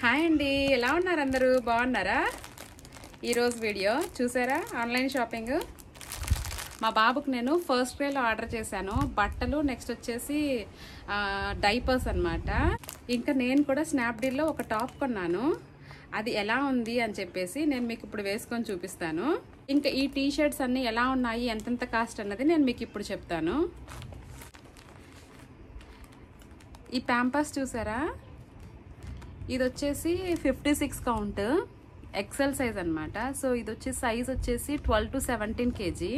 Hi అండి ఎలా ఉన్నారు అందరూ బాగున్నారా ఈరోజు వీడియో చూసారా ఆన్లైన్ షాపింగ్ మా బాబుకు నేను ఫస్ట్ క్రేలో ఆర్డర్ చేశాను బట్టలు నెక్స్ట్ వచ్చేసి డైపర్స్ అన్నమాట ఇంకా నేను కూడా స్నాప్డీల్లో ఒక టాప్ కొన్నాను అది ఎలా ఉంది అని చెప్పేసి నేను మీకు ఇప్పుడు వేసుకొని చూపిస్తాను ఇంకా ఈ టీ షర్ట్స్ అన్నీ ఎలా ఉన్నాయి ఎంతెంత కాస్ట్ అన్నది నేను మీకు ఇప్పుడు చెప్తాను ఈ ప్యాంపర్స్ చూసారా ఇది వచ్చేసి fifty six count XL size అనమాట సో ఇది వచ్చి సైజ్ వచ్చేసి ట్వెల్వ్ టు సెవెంటీన్ కేజీ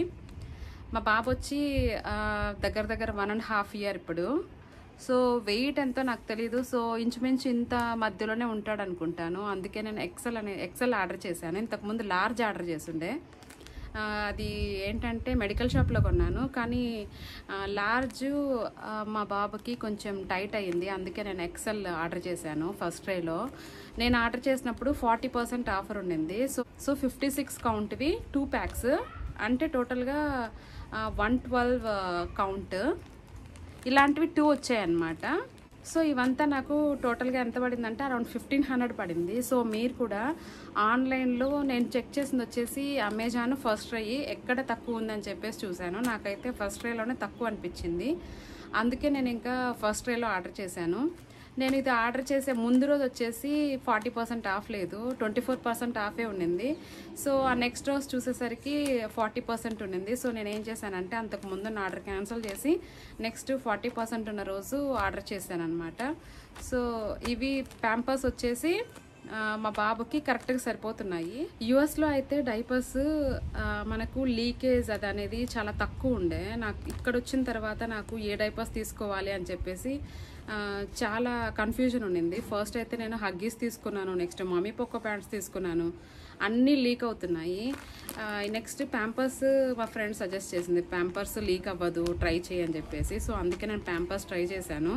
మా బాబు వచ్చి ఆ, దగ్గర దగ్గర వన్ అండ్ హాఫ్ ఇయర్ ఇప్పుడు సో వెయిట్ ఎంతో నాకు తెలీదు సో ఇంచుమించు ఇంత మధ్యలోనే ఉంటాడు అనుకుంటాను అందుకే నేను ఎక్సెల్ అనే ఎక్సెల్ ఆర్డర్ చేశాను ఇంతకుముందు లార్జ్ ఆర్డర్ చేసిండే ఆ, అది ఏంటంటే మెడికల్ షాప్లో కొన్నాను కానీ ఆ, లార్జ్ ఆ, మా బాబుకి కొంచెం టైట్ అయ్యింది అందుకే నేను ఎక్సెల్ ఆర్డర్ చేశాను ఫస్ట్ ట్రైలో నేను ఆర్డర్ చేసినప్పుడు ఫార్టీ పర్సెంట్ ఆఫర్ ఉండింది సో సో ఫిఫ్టీ సిక్స్ కౌంట్వి టూ ప్యాక్స్ అంటే టోటల్గా వన్ ట్వెల్వ్ కౌంట్ ఇలాంటివి టూ వచ్చాయన్నమాట సో ఇవంతా నాకు టోటల్గా ఎంత పడిందంటే అరౌండ్ ఫిఫ్టీన్ హండ్రెడ్ పడింది సో మీరు కూడా ఆన్లైన్లో నేను చెక్ చేసింది వచ్చేసి అమెజాన్ ఫస్ట్ ట్రై ఎక్కడ తక్కువ ఉందని చెప్పేసి చూశాను నాకైతే ఫస్ట్ ట్రైలోనే తక్కువ అనిపించింది అందుకే నేను ఇంకా ఫస్ట్ ట్రైలో ఆర్డర్ చేశాను నేను ఇది ఆర్డర్ చేసే ముందు రోజు వచ్చేసి ఫార్టీ పర్సెంట్ ఆఫ్ లేదు ట్వంటీ ఫోర్ పర్సెంట్ ఆఫే ఉండింది సో ఆ నెక్స్ట్ రోజు చూసేసరికి ఫార్టీ పర్సెంట్ ఉండింది సో నేను ఏం చేశానంటే అంతకు ముందు నా ఆర్డర్ క్యాన్సిల్ చేసి నెక్స్ట్ ఫార్టీ పర్సెంట్ ఉన్న రోజు ఆర్డర్ చేశాను అనమాట సో ఇవి ప్యాంపర్స్ వచ్చేసి ఆ, మా బాబుకి కరెక్ట్గా సరిపోతున్నాయి యుఎస్లో అయితే డైపర్స్ మనకు లీకేజ్ అది అనేది చాలా తక్కువ ఉండే నాకు ఇక్కడ వచ్చిన తర్వాత నాకు ఏ డైపర్స్ తీసుకోవాలి అని చెప్పేసి ఆ, చాలా కన్ఫ్యూజన్ ఉండింది ఫస్ట్ అయితే నేను హగ్గీస్ తీసుకున్నాను నెక్స్ట్ మమ్మీ పొక్క ప్యాంట్స్ తీసుకున్నాను అన్నీ లీక్ అవుతున్నాయి నెక్స్ట్ ప్యాంపర్స్ మా ఫ్రెండ్ సజెస్ట్ చేసింది ప్యాంపర్స్ లీక్ అవ్వదు ట్రై చేయని చెప్పేసి సో అందుకే నేను ప్యాంపర్స్ ట్రై చేశాను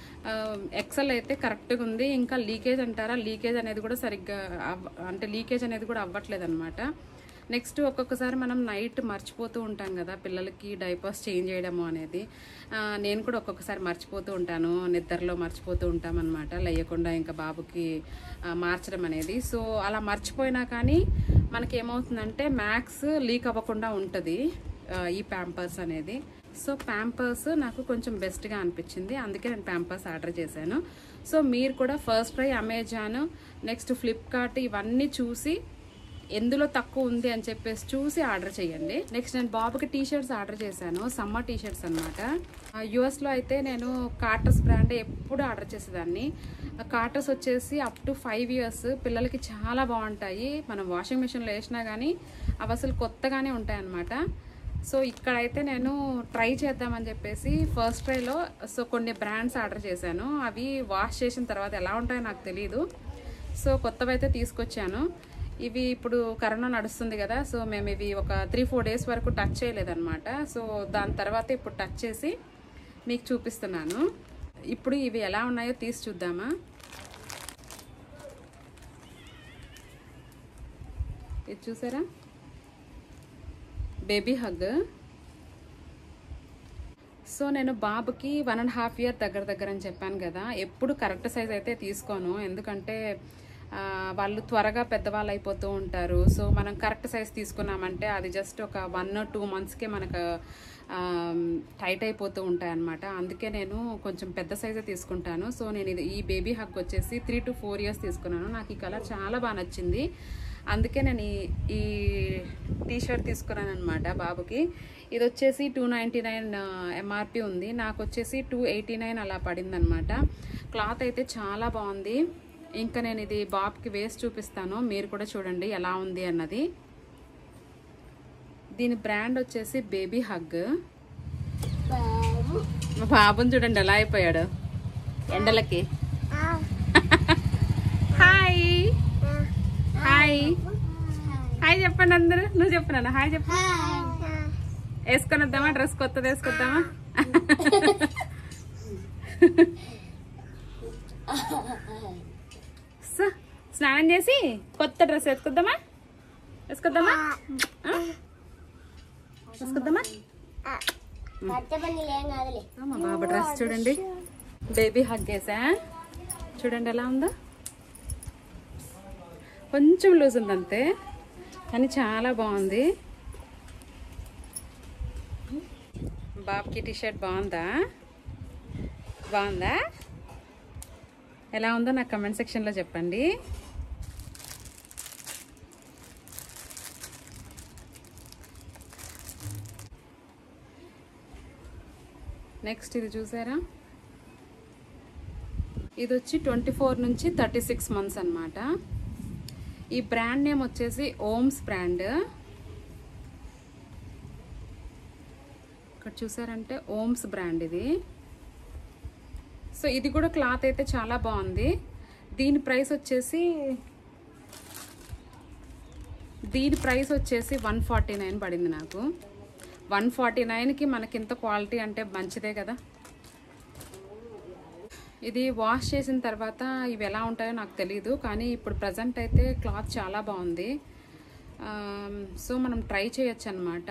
ఎక్సెల్ అయితే కరెక్ట్గా ఉంది ఇంకా లీకేజ్ అంటారా లీకేజ్ అనేది కూడా సరిగ్గా అవ్వ అంటే లీకేజ్ అనేది కూడా అవ్వట్లేదు అనమాట నెక్స్ట్ ఒక్కొక్కసారి మనం నైట్ మర్చిపోతూ ఉంటాం కదా పిల్లలకి డైపర్స్ చేంజ్ చేయడము అనేది ఆ, నేను కూడా ఒక్కొక్కసారి మర్చిపోతూ ఉంటాను నిద్రలో మర్చిపోతూ ఉంటాం అనమాట లేయకుండా ఇంకా బాబుకి ఆ, మార్చడం అనేది సో అలా మర్చిపోయినా కానీ మనకి ఏమవుతుందంటే మ్యాక్స్ లీక్ అవ్వకుండా ఉంటుంది ఆ, ఈ ప్యాంపర్స్ అనేది సో ప్యాంపర్స్ నాకు కొంచెం బెస్ట్గా అనిపించింది అందుకే నేను ప్యాంపర్స్ ఆర్డర్ చేశాను సో మీరు కూడా first try Amazon next Flipkart ఇవన్నీ చూసి ఎందులో తక్కువ ఉంది అని చెప్పేసి చూసి ఆర్డర్ చేయండి నెక్స్ట్ నేను బాబుకి టీ షర్ట్స్ ఆర్డర్ చేశాను సమ్మర్ టీ షర్ట్స్ అనమాట యుఎస్లో అయితే నేను కార్టర్స్ బ్రాండ్ ఎప్పుడు ఆర్డర్ చేసేదాన్ని కార్టర్స్ వచ్చేసి అప్ టు ఫైవ్ ఇయర్స్ పిల్లలకి చాలా బాగుంటాయి మనం వాషింగ్ మిషన్లో వేసినా కానీ అవి అసలు కొత్తగానే ఉంటాయి అన్నమాట సో ఇక్కడైతే నేను ట్రై చేద్దామని చెప్పేసి ఫస్ట్ ట్రైలో సో కొన్ని బ్రాండ్స్ ఆర్డర్ చేశాను అవి వాష్ చేసిన తర్వాత ఎలా ఉంటాయో నాకు తెలియదు సో కొత్తవి అయితే తీసుకొచ్చాను ఇవి ఇప్పుడు కరోనా నడుస్తుంది కదా సో మేము ఇవి ఒక త్రీ ఫోర్ డేస్ వరకు టచ్ చేయలేదన్నమాట సో దాని తర్వాత ఇప్పుడు టచ్ చేసి మీకు చూపిస్తున్నాను ఇప్పుడు ఇవి ఎలా ఉన్నాయో తీసి చూద్దామా ఇది చూసారా బేబీ హగ్ సో నేను బాబుకి వన్ అండ్ హాఫ్ ఇయర్ దగ్గర దగ్గర అని చెప్పాను కదా ఎప్పుడు కరెక్ట్ సైజ్ అయితే తీసుకోను ఎందుకంటే ఆ, వాళ్ళు త్వరగా పెద్దవాళ్ళు అయిపోతూ ఉంటారు సో మనం కరెక్ట్ సైజ్ తీసుకున్నామంటే అది జస్ట్ ఒక వన్ టూ మంత్స్కే మనకు టైట్ అయిపోతూ ఉంటాయి అనమాట అందుకే నేను కొంచెం పెద్ద సైజే తీసుకుంటాను సో నేను ఇది ఈ బేబీ హగ్ వచ్చేసి త్రీ టు ఫోర్ ఇయర్స్ తీసుకున్నాను నాకు ఈ కలర్ చాలా బాగా నచ్చింది అందుకే నేను ఈ ఈ టీ షర్ట్ తీసుకున్నాను అనమాట బాబుకి ఇది వచ్చేసి టూ నైంటీ నైన్ ఎంఆర్పి ఉంది నాకు వచ్చేసి టూ ఎయిటీ నైన్ అలా పడింది అనమాట క్లాత్ అయితే చాలా బాగుంది ఇంకా నేను ఇది బాబుకి వేసి చూపిస్తాను మీరు కూడా చూడండి ఎలా ఉంది అన్నది దీని బ్రాండ్ వచ్చేసి బేబీ హగ్ మా బాబుని చూడండి ఎలా అయిపోయాడు ఎండలకి హాయ్ హాయ్ హాయ్ చెప్పండి అందరూ నువ్వు చెప్పు నాన్న హాయ్ చెప్పు వేసుకొని వద్దామా డ్రెస్ కొత్తది వేసుకొద్దామా సో స్నానం చేసి కొత్త డ్రెస్ వేసుకొద్దామా వేసుకొద్దామా ఆ? వేసుకొద్దామా ఏం కాదులే మా బాబు డ్రెస్ చూడండి బేబీ హగ్ వేసా చూడండి ఎలా ఉందో కొంచెం లూజ్ ఉంది అంతే కానీ చాలా బాగుంది బాబ్కి టీ షర్ట్ బాగుందా బాగుందా ఎలా ఉందో నాకు కమెంట్ సెక్షన్లో చెప్పండి నెక్స్ట్ ఇది చూసారా ఇది వచ్చి ట్వంటీ ఫోర్ నుంచి థర్టీ సిక్స్ మంత్స్ అనమాట ఈ బ్రాండ్ నేమ్ వచ్చేసి ఓమ్స్ బ్రాండ్ ఇక్కడ చూసారంటే ఓమ్స్ బ్రాండ్ ఇది సో ఇది కూడా క్లాత్ అయితే చాలా బాగుంది దీని ప్రైస్ వచ్చేసి దీని ప్రైస్ వచ్చేసి వన్ ఫార్టీ నైన్ పడింది నాకు వన్ ఫార్టీ నైన్కి మనకి ఇంత క్వాలిటీ అంటే మంచిదే కదా ఇది వాష్ చేసిన తర్వాత ఇవి ఎలా ఉంటాయో నాకు తెలియదు కానీ ఇప్పుడు ప్రజెంట్ అయితే క్లాత్ చాలా బాగుంది ఆమ్, సో మనం ట్రై చేయొచ్చు అనమాట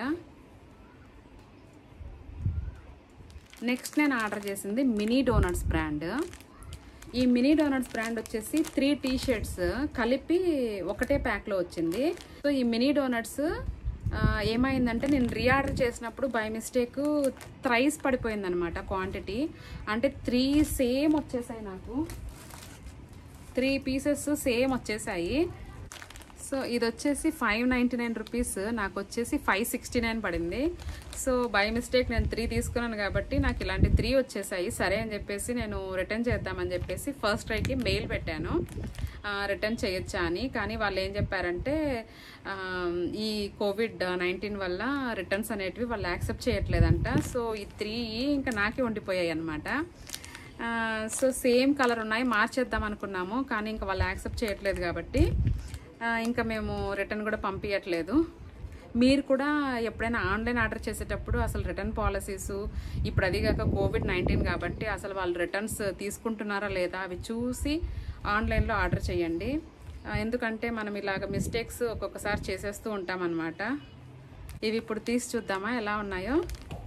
నెక్స్ట్ నేను ఆర్డర్ చేసింది మినీ డోనట్స్ బ్రాండ్ ఈ మినీ డోనట్స్ బ్రాండ్ వచ్చేసి త్రీ టీ షర్ట్స్ కలిపి ఒకటే ప్యాక్లో వచ్చింది సో ఈ మినీ డోనట్స్ ఆ, ఏమైందంటే నేను రీఆర్డర్ చేసినప్పుడు బై మిస్టేక్ థ్రైస్ పడిపోయింది అనమాట క్వాంటిటీ అంటే త్రీ సేమ్ వచ్చేసాయి నాకు త్రీ పీసెస్ సేమ్ వచ్చేసాయి సో ఇది వచ్చేసి ఫైవ్ నైంటీ నైన్ రూపీస్ నాకు వచ్చేసి ఫైవ్ సిక్స్టీ నైన్ పడింది సో బై మిస్టేక్ నేను త్రీ తీసుకున్నాను కాబట్టి నాకు ఇలాంటి త్రీ వచ్చేసాయి సరే అని చెప్పేసి నేను రిటర్న్ చేద్దామని చెప్పేసి ఫస్ట్ ట్రైకి మెయిల్ పెట్టాను రిటర్న్ చేయొచ్చా అని కానీ వాళ్ళు ఏం చెప్పారంటే ఆ, ఈ కోవిడ్ నైన్టీన్ వల్ల రిటర్న్స్ అనేటివి వాళ్ళు యాక్సెప్ట్ చేయట్లేదంట సో ఈ త్రీ ఇంకా నాకే ఉండిపోయాయి అనమాట సో సేమ్ కలర్ ఉన్నాయి మార్చేద్దాం అనుకున్నాము కానీ ఇంకా వాళ్ళు యాక్సెప్ట్ చేయట్లేదు కాబట్టి ఆ, ఇంకా మేము రిటర్న్ కూడా పంపించట్లేదు మీరు కూడా ఎప్పుడైనా ఆన్లైన్ ఆర్డర్ చేసేటప్పుడు అసలు రిటర్న్ పాలసీస్ ఇప్పుడు అది కాక కోవిడ్ నైన్టీన్ కాబట్టి అసలు వాళ్ళు రిటర్న్స్ తీసుకుంటున్నారా లేదా అవి చూసి ఆన్లైన్లో ఆర్డర్ చేయండి ఆ, ఎందుకంటే మనం ఇలాగ మిస్టేక్స్ ఒక్కొక్కసారి చేసేస్తూ ఉంటామన్నమాట ఇవి ఇప్పుడు తీసి చూద్దామా ఎలా ఉన్నాయో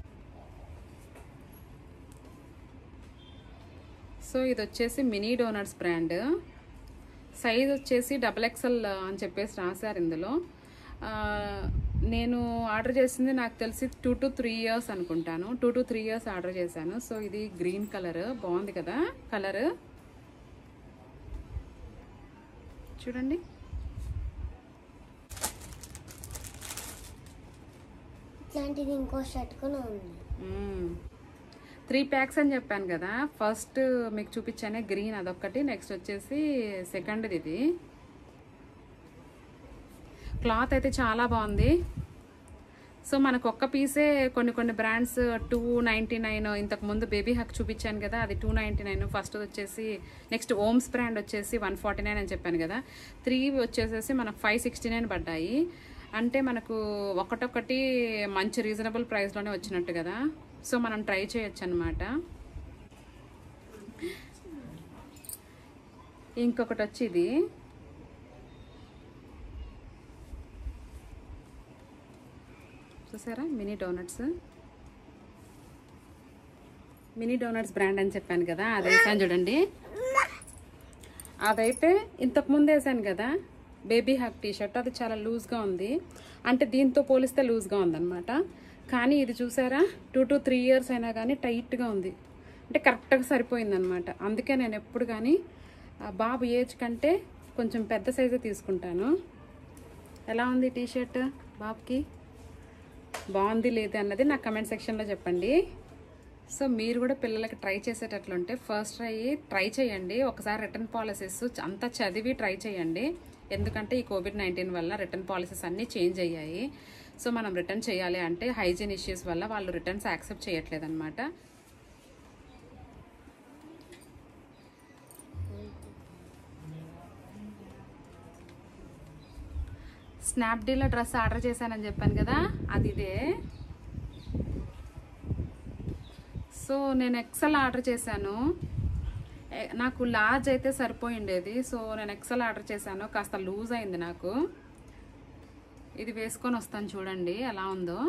సో ఇది వచ్చేసి మినీ డోనట్స్ బ్రాండ్ సైజ్ వచ్చేసి డబల్ ఎక్సెల్ అని చెప్పేసి రాశారు ఇందులో ఆ, నేను ఆర్డర్ చేసింది నాకు తెలిసి టూ టు త్రీ ఇయర్స్ అనుకుంటాను two to three years order చేశాను సో ఇది గ్రీన్ కలర్ బాగుంది కదా కలర్ చూడండి ఇట్లాంటిది ఇంకో షర్ట్ కూడా ఉంది త్రీ ప్యాక్స్ అని చెప్పాను కదా ఫస్ట్ మీకు చూపించానే గ్రీన్ అదొక్కటి నెక్స్ట్ వచ్చేసి సెకండ్ది ఇది క్లాత్ అయితే చాలా బాగుంది సో మనకు ఒక్క పీసే కొన్ని కొన్ని బ్రాండ్స్ టూ నైంటీ నైన్ ఇంతకు ముందు బేబీ హక్ చూపించాను కదా అది టూ నైంటీ నైన్ ఫస్ట్ వచ్చేసి నెక్స్ట్ ఓమ్స్ బ్రాండ్ వచ్చేసి వన్ ఫార్టీ నైన్ అని చెప్పాను కదా త్రీ వచ్చేసేసి మనకు ఫైవ్ సిక్స్టీ నైన్ పడ్డాయి అంటే మనకు ఒకటొకటి మంచి రీజనబుల్ ప్రైస్లోనే వచ్చినట్టు కదా సో మనం ట్రై చేయొచ్చు అనమాట ఇంకొకటి వచ్చి ఇది చూసారా mini donuts mini donuts brand అని చెప్పాను కదా అది వేసాను చూడండి అదైతే ఇంతకు ముందు వేసాను కదా బేబీ హాక్ టీ షర్ట్ అది చాలా లూజ్గా ఉంది అంటే దీంతో పోలిస్తే లూజ్గా ఉందన్నమాట కానీ ఇది చూసారా టూ టు త్రీ ఇయర్స్ అయినా కానీ టైట్గా ఉంది అంటే కరెక్ట్గా సరిపోయిందనమాట అందుకే నేను ఎప్పుడు కానీ ఆ బాబు ఏజ్ కంటే కొంచెం పెద్ద సైజే తీసుకుంటాను ఎలా ఉంది టీ షర్ట్ బాబుకి బాగుంది లేదు అన్నది నాకు కమెంట్ సెక్షన్లో చెప్పండి సో మీరు కూడా పిల్లలకి ట్రై చేసేటట్లుంటే ఫస్ట్ ట్రై ట్రై చేయండి ఒకసారి రిటర్న్ పాలసీస్ అంతా చదివి ట్రై చేయండి ఎందుకంటే ఈ కోవిడ్ నైన్టీన్ వల్ల రిటర్న్ పాలసీస్ అన్నీ చేంజ్ అయ్యాయి సో మనం రిటర్న్ చేయాలి అంటే హైజీన్ ఇష్యూస్ వల్ల వాళ్ళు రిటర్న్స్ యాక్సెప్ట్ చేయట్లేదు అనమాట స్నాప్డీల్లో డ్రెస్ ఆర్డర్ చేశానని చెప్పాను కదా అది ఇదే సో నేను ఎక్సెల్ ఆర్డర్ చేశాను ఏ- నాకు లార్జ్ అయితే సరిపోయిండేది సో నేను ఎక్సెల్ ఆర్డర్ చేశాను కాస్త లూజ్ అయింది నాకు ఇది వేసుకొని వస్తాను చూడండి ఎలా ఉందో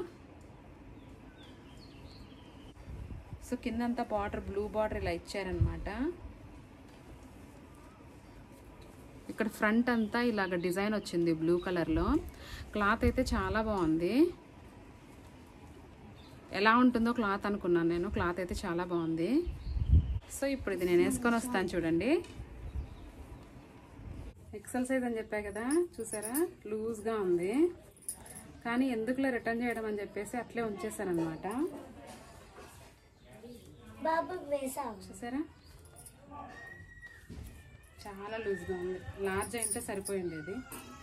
సో కిందంతా బార్డర్ బ్లూ బార్డర్ ఇలా ఇచ్చారనమాట ఇక్కడ ఫ్రంట్ అంతా ఇలాగ డిజైన్ వచ్చింది బ్లూ కలర్లో క్లాత్ అయితే చాలా బాగుంది ఎలా ఉంటుందో క్లాత్ అనుకున్నాను నేను క్లాత్ అయితే చాలా బాగుంది సో ఇప్పుడు ఇది నేను వేసుకొని వస్తాను చూడండి ఎక్సెల్ సైజ్ అని చెప్పా కదా చూసారా లూజ్గా ఉంది కానీ ఎందుకులే రిటర్న్ చేయడం అని చెప్పేసి అట్లే ఉంచేసాను అనమాట బాబు వేసావు చూసారా చాలా లూజ్గా ఉంది లార్జ్ అయితే సరిపోయింది ఇది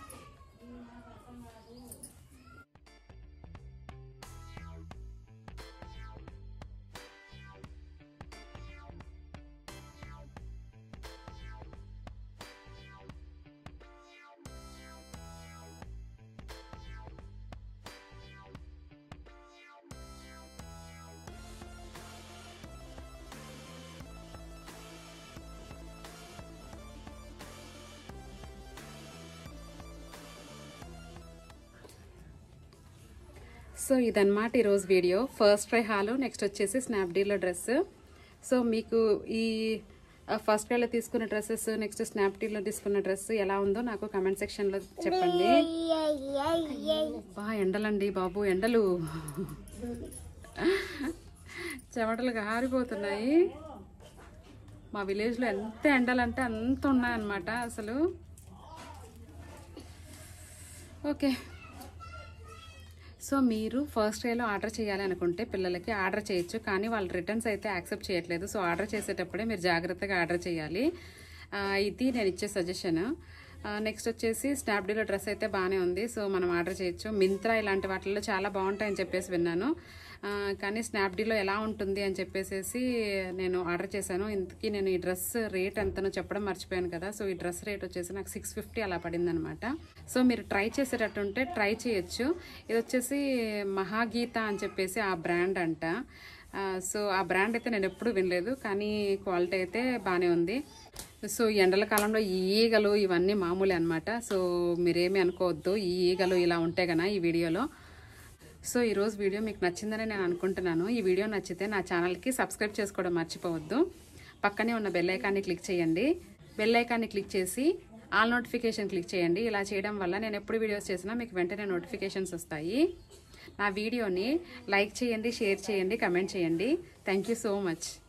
సో ఇదన్నమాట ఈరోజు video first try haul next వచ్చేసి స్నాప్డీల్లో డ్రెస్ సో మీకు ఈ ఫస్ట్ క్రైలో తీసుకున్న డ్రెస్సెస్ నెక్స్ట్ స్నాప్డీల్లో తీసుకున్న డ్రెస్ ఎలా ఉందో నాకు కమెంట్ సెక్షన్లో చెప్పండి బా ఎండలండి బాబు ఎండలు చెమటలు గారిపోతున్నాయి మా విలేజ్లో ఎంత ఎండలంటే అంత ఉన్నాయన్నమాట అసలు ఓకే సో మీరు ఫస్ట్ డేలో ఆర్డర్ చేయాలి అనుకుంటే పిల్లలకి ఆర్డర్ చేయొచ్చు కానీ వాళ్ళు రిటర్న్స్ అయితే యాక్సెప్ట్ చేయట్లేదు సో ఆర్డర్ చేసేటప్పుడే మీరు జాగ్రత్తగా ఆర్డర్ చేయాలి ఆ, ఇది నేను ఇచ్చే సజెషన్ నెక్స్ట్ వచ్చేసి స్నాప్డీలో డ్రెస్ అయితే బాగానే ఉంది సో మనం ఆర్డర్ చేయొచ్చు మింత్రా ఇలాంటి వాటిల్లో చాలా బాగుంటాయని చెప్పేసి విన్నాను ఆ, కానీ స్నాప్డీలో ఎలా ఉంటుంది అని చెప్పేసి నేను ఆర్డర్ చేశాను ఇంతకీ నేను ఈ డ్రెస్ రేట్ ఎంతనో చెప్పడం మర్చిపోయాను కదా సో ఈ డ్రెస్ రేట్ వచ్చేసి నాకు సిక్స్ ఫిఫ్టీ అలా పడింది అనమాట సో మీరు ట్రై చేసేటట్టు ఉంటే ట్రై చేయొచ్చు ఇది వచ్చేసి మహాగీత అని చెప్పేసి ఆ బ్రాండ్ అంట ఆ, సో ఆ బ్రాండ్ అయితే నేను ఎప్పుడు వినలేదు కానీ క్వాలిటీ అయితే బాగానే ఉంది సో ఈ ఎండల కాలంలో ఈ ఈగలు ఇవన్నీ మామూలే అనమాట సో మీరేమీ అనుకోవద్దు ఈ ఈగలు ఇలా ఉంటే గన ఈ వీడియోలో సో ఈరోజు వీడియో మీకు నచ్చిందని నేను అనుకుంటున్నాను ఈ వీడియో నచ్చితే నా ఛానల్కి సబ్స్క్రైబ్ చేసుకోవడం మర్చిపోవద్దు పక్కనే ఉన్న బెల్ ఐకాన్ని క్లిక్ చేయండి బెల్ ఐకాన్ని క్లిక్ చేసి ఆల్ నోటిఫికేషన్ క్లిక్ చేయండి ఇలా చేయడం వల్ల నేను ఎప్పుడు వీడియోస్ చేసినా మీకు వెంటనే నోటిఫికేషన్స్ వస్తాయి నా వీడియోని లైక్ చేయండి షేర్ చేయండి కమెంట్ చేయండి థ్యాంక్ యూ సో మచ్